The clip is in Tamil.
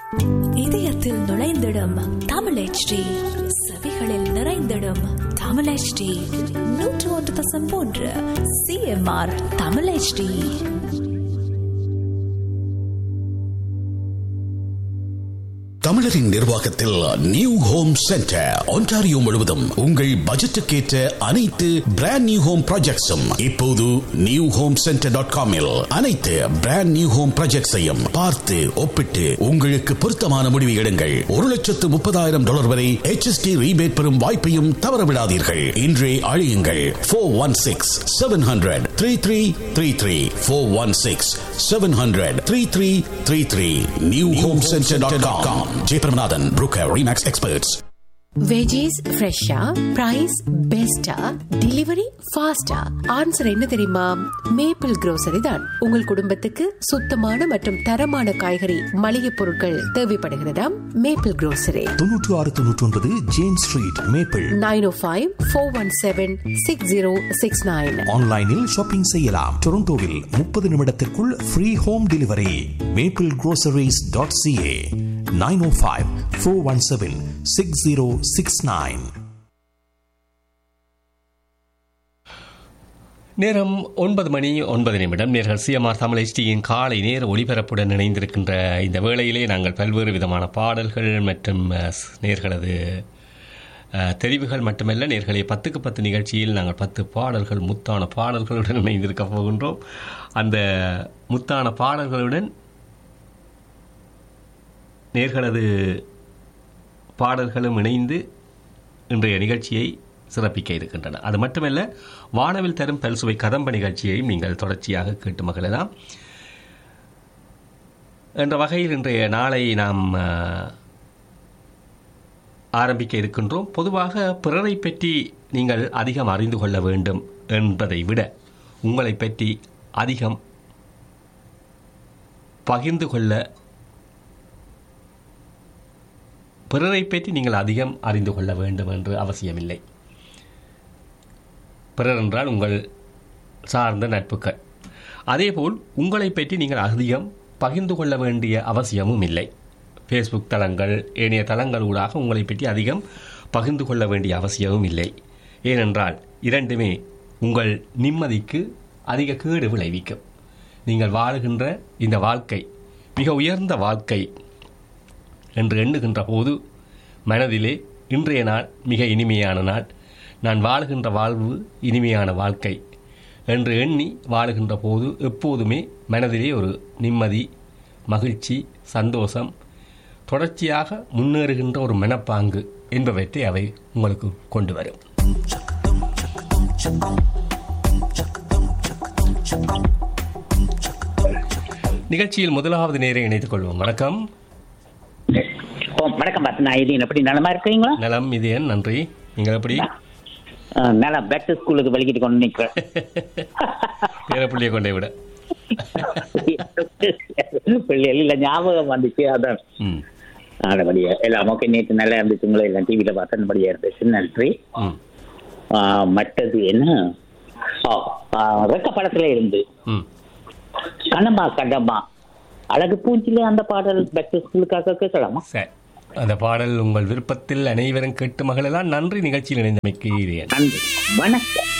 இதயத்தில் நுழைந்திடும் தமிழ் HD செவிகளில் நிறைந்திடும் தமிழ் HD நூற்று ஒன்று தசம் மூன்று சிஎம்ஆர் தமிழ் HD தமிழரின் நிர்வாகத்தில் நியூ ஹோம் சென்டர் ஒன்டாரியோ முழுவதும் உங்கள் பட்ஜெட்டுக்கேற்ற அனைத்து பிராண்ட் நியூ ஹோம் ப்ராஜெக்ட்ஸும் இப்போது நியூ ஹோம் சென்டர் டாட் காமில் அனைத்து பிராண்ட் நியூ ஹோம் ப்ராஜெக்ட்ஸையும் பார்த்து ஒப்பிட்டு உங்களுக்கு பொருத்தமான முடிவு எடுங்கள் ஒரு லட்சத்து முப்பதாயிரம் டாலர் வரை HST ரீபேட் பெறும் வாய்ப்பையும் தவறவிடாதீர்கள் இன்றே அழியுங்கள் four one six seven hundred three three three three four one six seven hundred three three three three new home centre dot com Jeyabramanathan broker Remax experts veggies ஃப்ரெஷ்ஷா பிரைஸ் பெஸ்டா டெலிவரி ஃபாஸ்டா ஆன்சர் என்ன தெரியுமா மேப்பிள் grocery தான் உங்கள் குடும்பத்துக்கு சுத்தமான மற்றும் தரமான காய்கறி மளிகை பொருட்கள் தேவைப்படுகிறதாம் மேப்பிள் grocery தொன்னூற்று ஆறு தொன்னூற்றி ஒன்பது James street Maple nine o five four one seven six zero six nine ஆன்லைனில் ஷாப்பிங் செய்யலாம் டொரண்டோவில் முப்பது நிமிடத்திற்குள் free home delivery Maple groceries.ca dot CA nine o five four one seven six zero six nine நேரம் ஒன்பது மணி ஒன்பது நிமிடம் நேர்கள் சிஎம்ஆர் தமிழ் HDயின் காலை நேர ஒளிபரப்புடன் இணைந்திருக்கின்ற இந்த வேளையிலே நாங்கள் பல்வேறு விதமான பாடல்கள் மற்றும் அஹ், ஸ்- நேர்களது அஹ், தெரிவுகள் மட்டுமல்ல நேர்களை பத்துக்கு பத்து நிகழ்ச்சியில் நாங்கள் பத்து பாடல்கள் முத்தான பாடல்களுடன் இணைந்திருக்க போகின்றோம் அந்த முத்தான பாடல்களுடன் நேர்களது பாடல்களும் இணைந்து இன்றைய நிகழ்ச்சியை சிறப்பிக்க இருக்கின்றன அது மட்டுமல்ல வானவில் தரும் பல்சுவை கதம்ப நிகழ்ச்சியையும் நீங்கள் தொடர்ச்சியாக கேட்டு மகிழலாம் என்ற வகையில் இன்றைய நாளை நாம் அஹ், ஆரம்பிக்க இருக்கின்றோம் பொதுவாக பிறரை பற்றி நீங்கள் அதிகம் அறிந்து கொள்ள வேண்டும் என்பதை விட உங்களை பற்றி அதிகம் பகிர்ந்து கொள்ள பிறரை பற்றி நீங்கள் அதிகம் அறிந்து கொள்ள வேண்டும் என்று அவசியமில்லை பிறர் என்றால் உங்கள் சார்ந்த நட்புகள் அதேபோல் உங்களை பற்றி நீங்கள் அதிகம் பகிர்ந்து கொள்ள வேண்டிய அவசியமும் இல்லை ஃபேஸ்புக் தளங்கள் ஏனைய தளங்களூடாக உங்களை பற்றி அதிகம் பகிர்ந்து கொள்ள வேண்டிய அவசியமும் இல்லை ஏனென்றால் இரண்டுமே உங்கள் நிம்மதிக்கு அதிக கேடு விளைவிக்கும் நீங்கள் வாழுகின்ற இந்த வாழ்க்கை மிக உயர்ந்த வாழ்க்கை என்று எண்ணுகின்ற போது மனதிலே இன்றைய நாள் மிக இனிமையான நாள் நான் வாழுகின்ற வாழ்வு இனிமையான வாழ்க்கை என்று எண்ணி வாழுகின்ற போது எப்போதுமே மனதிலே ஒரு நிம்மதி மகிழ்ச்சி சந்தோஷம் தொடர்ச்சியாக முன்னேறுகின்ற ஒரு மனப்பாங்கு என்பவற்றை அவை உங்களுக்கு கொண்டு வரும் நிகழ்ச்சியில் முதலாவது நேரை இணைத்துக் கொள்வோம் வணக்கம் ஓ வணக்கம் பாத்து நான் இது எப்படி நலமா இருக்கீங்களா நலம் இது என் நன்றி நீங்கள் எப்படி அஹ், நல்லா பேக் டு ஸ்கூலுக்கு வலிக்கிட்டு கொண்டு நிக்கிறேன் பேரப்பிள்ளையை கொண்டே விட பிள்ளைகள் இல்ல ஞாபகம் வந்துச்சு அதான் ம் நல்லபடியா எல்லாம் ஓகே நேற்று நல்லா இருந்துச்சுங்களா எல்லாம் டிவியில பார்த்தபடியா இருந்துச்சு நன்றி ம் ஆஹ், மற்றது என்ன ஓ, ஆஹ், ரெக்க படத்துல இருந்து ம் கண்ணம்மா கண்ணம்மா அழகு பூஞ்சில அந்த பாடல் பேக் டு ஸ்கூலுக்காக கேட்கலாமா சரி அந்த பாடல் உங்கள் விருப்பத்தில் அனைவரும் கேட்டு மகளெல்லாம் நன்றி நிகழ்ச்சியில் இணைந்தமைக்கு இதயன் நன்றி வணக்கம்